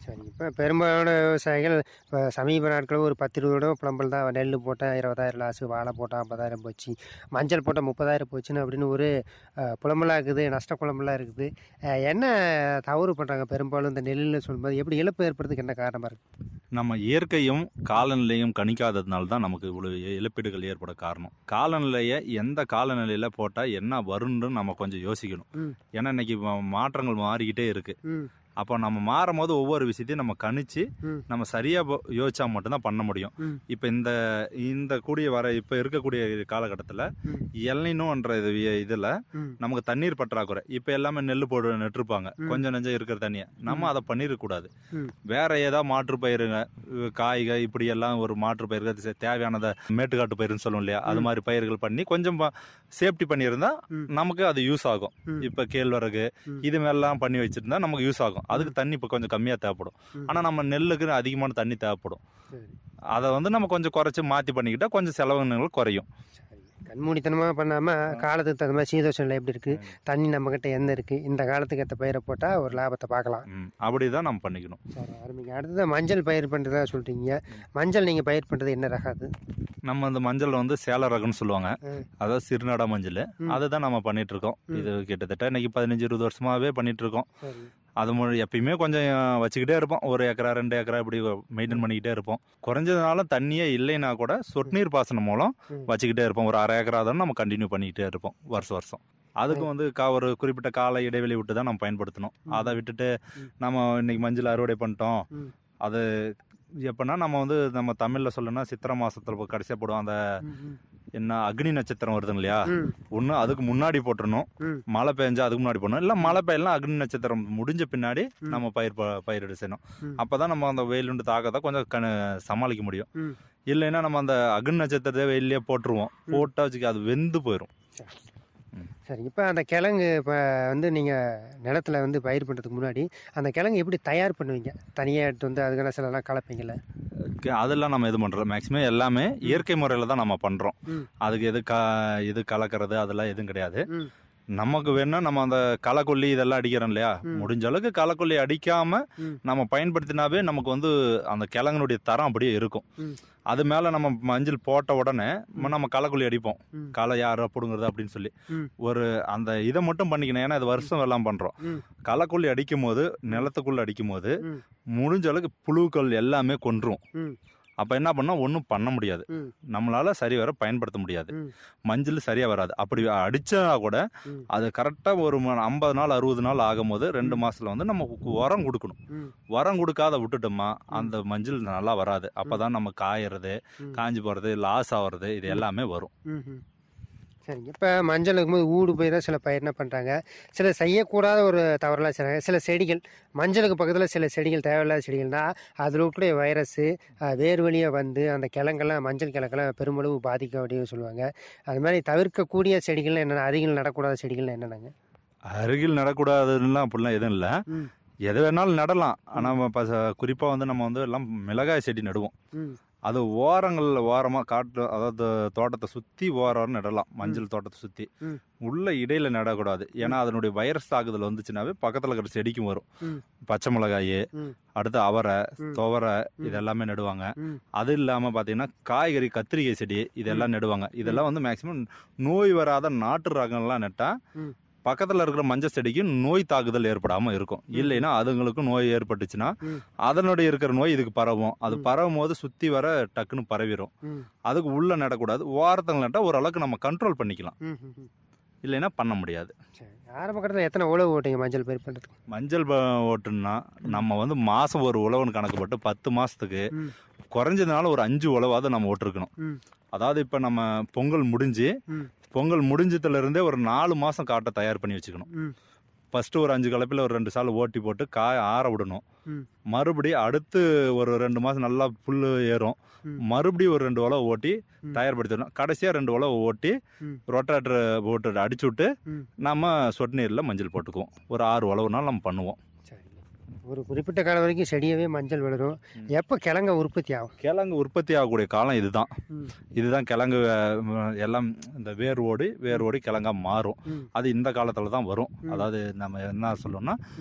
சரி இப்போ பெரும்பாலான விவசாயிகள் இப்போ சமீப நாட்களில் ஒரு பத்து இருபது தடவை புலம்பல் தான் நெல் போட்டால் இருபதாயிரம் லாஸு வாழை போட்டால் ஐம்பதாயிரம் போச்சு மஞ்சள் போட்டால் முப்பதாயிரம் போச்சுன்னு அப்படின்னு ஒரு அஹ், புலம்பலாக இருக்குது நஷ்ட புலம்பலாக இருக்குது அஹ், என்ன தவறு பண்ணுறாங்க பெரும்பாலும் இந்த நெல்லில் சொல்லும்போது எப்படி இழப்பு ஏற்படுறதுக்கு என்ன காரணமாக இருக்குது நம்ம இயற்கையும் காலநிலையும் கணிக்காததுனால தான் நமக்கு இவ்வளவு இழப்பீடுகள் ஏற்பட காரணம் காலநிலையை எந்த காலநிலையில போட்டா என்ன வரும்னு நம்ம கொஞ்சம் யோசிக்கணும் ம். ஏன்னா இன்னைக்கு மா- மாற்றங்கள் மாறிக்கிட்டே இருக்கு ம் அப்போ நம்ம மாறும் போது ஒவ்வொரு விஷயத்தையும் நம்ம கணிச்சு ம். நம்ம சரியா போ- யோசிச்சா மட்டும்தான் பண்ண முடியும் ம். இப்போ இந்த இந்த கூடிய வர இப்போ இருக்கக்கூடிய காலகட்டத்தில் ம். எல்னினோன்ற இது வி- இதுல ம் நமக்கு தண்ணீர் பற்றாக்குறை இப்போ எல்லாமே நெல் போடு நெட்டிருப்பாங்க ம். கொஞ்சம் நெஞ்சம் இருக்கிற தண்ணியை நம்ம அதை பண்ணிடக்கூடாது ம். வேற ஏதாவது மாற்று பயிருங்க அஹ் காய்க இப்படி எல்லாம் ஒரு மாற்று பயிர்கள் சே- தேவையானதை மேட்டுக்காட்டு பயிருன்னு சொல்லுவோம் இல்லையா அது ம். மாதிரி பயிர்கள் பண்ணி கொஞ்சம் சேஃப்டி பண்ணியிருந்தா ம். நமக்கு அது யூஸ் ஆகும் ம். இப்போ கேழ்வரகு ம். இது மாதிரிலாம் பண்ணி வச்சிருந்தா நமக்கு யூஸ் ஆகும் அதுக்கு தண்ணி இப்போ கொஞ்சம் கம்மியாக தேவைப்படும் ம். ஆனால் நம்ம நெல்லுக்கு அதிகமான தண்ணி தேவைப்படும் சரி அதை வந்து நம்ம கொஞ்சம் குறைச்சி மாற்றி பண்ணிக்கிட்டா கொஞ்சம் செலவினங்கள் குறையும் சரி கண்மூடித்தனமாக பண்ணாமல் காலத்துக்கு தகுந்த மாதிரி சீதோஷ நிலை எப்படி இருக்குது தண்ணி நம்மக்கிட்ட என்ன இருக்குது இந்த காலத்துக்கு ஏற்ற பயிரை போட்டால் ஒரு லாபத்தை பார்க்கலாம் ம், அப்படிதான் நம்ம பண்ணிக்கணும் சரி அருமைங்க அடுத்தது மஞ்சள் பயிர் பண்ணுறதா சொல்கிறீங்க மஞ்சள் நீங்கள் பயிர் பண்ணுறது என்ன ரகம் அது நம்ம அந்த மஞ்சள் வந்து சேல ரகம்னு சொல்லுவாங்க ம். அதாவது சிறுநடா மஞ்சள் ம். அதை தான் நம்ம பண்ணிட்டு இருக்கோம் ம். இது கிட்டத்தட்ட இன்னைக்கு பதினஞ்சு இருபது வருஷமாவே பண்ணிட்டு இருக்கோம் சரி அது மு- எப்பயுமே கொஞ்சம் வச்சுக்கிட்டே இருப்போம் ஒரு ஏக்கரா ரெண்டு ஏக்கரா இப்படி மெயின்டைன் பண்ணிக்கிட்டே இருப்போம் குறைஞ்சதுனாலும் தண்ணியே இல்லைன்னா கூட சொட்டு நீர் பாசனம் மூலம் ம். வச்சுக்கிட்டே இருப்போம் ஒரு அரை ஏக்கரா தான் நம்ம கண்டினியூ பண்ணிக்கிட்டே இருப்போம் வருஷம் வருஷம் அதுக்கு வந்து கா ஒரு குறிப்பிட்ட கால இடைவெளி விட்டு தான் நம்ம பயன்படுத்தணும் ம். அதை விட்டுட்டு ம். நம்ம இன்னைக்கு மஞ்சள் அறுவடை பண்ணிட்டோம் ம். அது எப்படின்னா நம்ம வந்து நம்ம தமிழில் சொல்லணும்னா சித்திரை மாசத்துல கடைசியாக போடுவோம் அந்த ம், ம். என்ன அக்னி நட்சத்திரம் வருதுங்க இல்லையா ம், ஒன்று அதுக்கு முன்னாடி போட்டுறணும் ம். மழை பெஞ்சா அதுக்கு முன்னாடி போடணும் இல்லை மழை பெய்யலாம் அக்னி நட்சத்திரம் முடிஞ்ச பின்னாடி ம். நம்ம பயிர் ப- பயிரிடு செய்யணும் ம். அப்பதான் நம்ம அந்த வெயிலுண்டு தாக்கத்தை கொஞ்சம் கண சமாளிக்க முடியும் ம். இல்லைன்னா நம்ம அந்த அக்னி நட்சத்திரத்தை வெயிலே போட்டுருவோம் ம். போட்டா வச்சுக்க அது வெந்து போயிடும் சரி இப்போ அந்த கிழங்கு இப்போ வந்து நீங்கள் நிலத்துல வந்து பயிர் பண்ணுறதுக்கு முன்னாடி அந்த கிழங்கு எப்படி தயார் பண்ணுவீங்க தனியாக எடுத்து வந்து அதுக்கான சிலலாம் கலப்பீங்கல்ல அதெல்லாம் நம்ம இது பண்றோம் மேக்ஸிமம் எல்லாமே இயற்கை முறையில தான் நம்ம பண்றோம் ம். அதுக்கு எது க இது கலக்கிறது அதெல்லாம் எதுவும் கிடையாது ம். நமக்கு வேணா நம்ம அந்த களைக்கொல்லி இதெல்லாம் அடிக்கிறோம் இல்லையா ம். முடிஞ்ச அளவுக்கு களைக்கொல்லி அடிக்காம ம். நம்ம பயன்படுத்தினாவே நமக்கு வந்து அந்த கிழங்கனுடைய தரம் அப்படியே இருக்கும் ம். அது மேல நம்ம மஞ்சள் போட்ட உடனே ம். நம்ம களைக்கொல்லி அடிப்போம் ம். களை யாரோ பிடுங்குறது அப்படின்னு சொல்லி ம். ஒரு அந்த இதை மட்டும் பண்ணிக்கணும் ஏன்னா இது வருஷம் எல்லாம் பண்றோம் ம். களைக்கொல்லி அடிக்கும் போது நிலத்துக்குள்ள அடிக்கும் போது ம். முடிஞ்ச அளவுக்கு புழுக்கள் எல்லாமே கொன்றும் ம். அப்ப என்ன பண்ணா ஒன்றும் பண்ண முடியாது ம். நம்மளால சரி வர பயன்படுத்த முடியாது ம். மஞ்சள் சரியா வராது அப்படி அடிச்சா கூட ம். அது கரெக்டா ஒரு ஐம்பது நாள் அறுபது நாள் ஆகும்போது ரெண்டு மாசத்துல வந்து நம்ம கு- உரம் கொடுக்கணும் ம். உரம் கொடுக்காத விட்டுட்டோமா அந்த மஞ்சள் நல்லா வராது அப்பதான் நம்ம காயறது ம். காஞ்சி போறது லாஸ் ஆகுறது இது எல்லாமே வரும் ம், ம். சரிங்க இப்போ மஞ்சள் இருக்கும்போது ஊடு போய் தான் சில பயிர் என்ன பண்ணுறாங்க சில செய்யக்கூடாத ஒரு தவறெல்லாம் செய்கிறாங்க சில செடிகள் மஞ்சளுக்கு பக்கத்தில் சில செடிகள் தேவையில்லாத செடிகள்னா அதில் இருக்கக்கூடிய வைரஸு வேர் வழியாக வந்து அந்த கிழங்கெல்லாம் மஞ்சள் கிழங்கெல்லாம் பெருமளவு பாதிக்கும் அப்படின்னு சொல்லுவாங்க அது மாதிரி தவிர்க்கக்கூடிய செடிகள் என்னென்ன அருகில் நடக்கூடாத செடிகள் என்னென்னங்க அருகில் நடக்கூடாதுலாம் அப்படிலாம் எதுவும் இல்லை ம். எது வேணாலும் நடலாம் ஆனால் குறிப்பா வந்து நம்ம வந்து எல்லாம் மிளகாய் செடி நடுவோம் ம் அது ஓரங்கள்ல ஓரமா காட்டு அதாவது தோட்டத்தை சுத்தி ஓரம் நடலாம் மஞ்சள் தோட்டத்தை சுத்தி ம். உள்ள இடையில நடக்கூடாது ஏன்னா அதனுடைய வைரஸ் தாக்குதல் வந்துச்சுனாவே பக்கத்துல இருக்கிற செடிக்கும் வரும் ம். பச்சை மிளகாய் ம். அடுத்து அவரை ம். துவரை ம். இது எல்லாமே நடுவாங்க ம். அது இல்லாம பாத்தீங்கன்னா காய்கறி கத்திரிக்காய் செடி இதெல்லாம் நடுவாங்க இதெல்லாம் வந்து மேக்சிமம் நோய் வராத நாட்டு ரகம்லாம் நட்டா ம். பக்கத்துல இருக்கிற மஞ்சள் செடிக்கு நோய் தாக்குதல் ஏற்படாம இருக்கும் இல்லைன்னா அதுங்களுக்கும் நோய் ஏற்பட்டுச்சுன்னா ம். அதனுடைய இருக்கிற நோய் இதுக்கு பரவும் அது ம். பரவும் போது சுத்தி வர டக்குன்னு பரவிடும் ம் அதுக்கு உள்ள நடக்கூடாது ஓரத்தில் நட்டா ஓரளவுக்கு நம்ம கண்ட்ரோல் பண்ணிக்கலாம் ம் ம், ம். இல்லைன்னா பண்ண முடியாது சரி ஆரம்ப கட்டத்தில் எத்தனை உழவு ஓட்டிங்க மஞ்சள் பயிர் பண்ணுறதுக்கு மஞ்சள் ப- ஓட்டுன்னா நம்ம வந்து மாசம் ஒரு உழவுன்னு கணக்கு போட்டு பத்து மாசத்துக்கு ம். குறைஞ்சதுனால ஒரு அஞ்சு உழவாவது நம்ம ஓட்டிருக்கணும் ம். அதாவது இப்ப நம்ம பொங்கல் முடிஞ்சு ம். பொங்கல் முடிஞ்சதுல இருந்தே ஒரு நாலு மாசம் காட்டை தயார் பண்ணி வச்சுக்கணும் ம். ஃபர்ஸ்ட் ஒரு அஞ்சு கலப்பில் ஒரு ரெண்டு சால் ஓட்டி போட்டு காய ஆற விடணும் ம். மறுபடியும் அடுத்து ஒரு ரெண்டு மாசம் நல்லா புல்லு ஏறும் ம். மறுபடியும் ஒரு ரெண்டு உழவு ஓட்டி ம். தயார்படுத்திடணும் கடைசியா ரெண்டு உழவு ஓட்டி ம். ரொட்டாட்டர் போட்டு அடிச்சு விட்டு ம். நம்ம சொட்டு நீர்ல மஞ்சள் போட்டுக்குவோம் ஒரு ஆறு உழவுனாலும் நம்ம பண்ணுவோம் சரிங்க ஒரு குறிப்பிட்ட காலம் வரைக்கும் செடியவே மஞ்சள் வளரும் ம். எப்போ கிழங்க உற்பத்தி ஆகும் கிழங்கு உற்பத்தி ஆகக்கூடிய காலம் இதுதான் ம். இதுதான் கிழங்கு அஹ், எல்லாம் இந்த வேர் ஓடி வேர் ஓடி கிழங்கா மாறும் ம். அது இந்த காலத்துல தான் வரும் ம். அதாவது நம்ம என்ன சொல்லணும்னா